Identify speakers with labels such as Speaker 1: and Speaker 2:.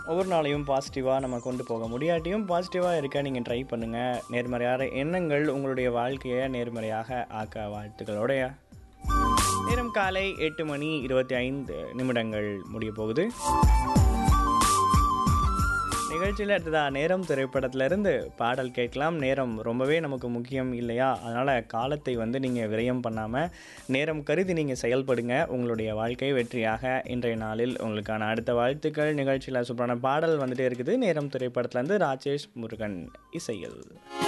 Speaker 1: ஒவ்வொரு நாளையும் பாசிட்டிவாக நம்ம கொண்டு போக முடியாட்டியும் பாசிட்டிவாக இருக்க நீங்கள் ட்ரை பண்ணுங்கள் நேர்மறையான எண்ணங்கள் உங்களுடைய வாழ்க்கையை நேர்மறையாக ஆக்க வாழ்த்துக்களோடைய நேரம் காலை எட்டு மணி இருபத்தி ஐந்து நிமிடங்கள் முடிய போகுது நிகழ்ச்சியில் அடுத்ததா நேரம் திரைப்படத்திலிருந்து பாடல் கேட்கலாம் நேரம் ரொம்பவே நமக்கு முக்கியம் இல்லையா அதனால் காலத்தை வந்து நீங்கள் விரயம் பண்ணாமல் நேரம் கருதி நீங்கள் செயல்படுங்க உங்களுடைய வாழ்க்கை வெற்றியாக இன்றைய நாளில் உங்களுக்கான அடுத்த வாழ்த்துக்கள் நிகழ்ச்சியில் சூப்பரான பாடல் வந்துட்டே இருக்குது நேரம் திரைப்படத்திலேருந்து ராஜேஷ் முருகன் இசையில்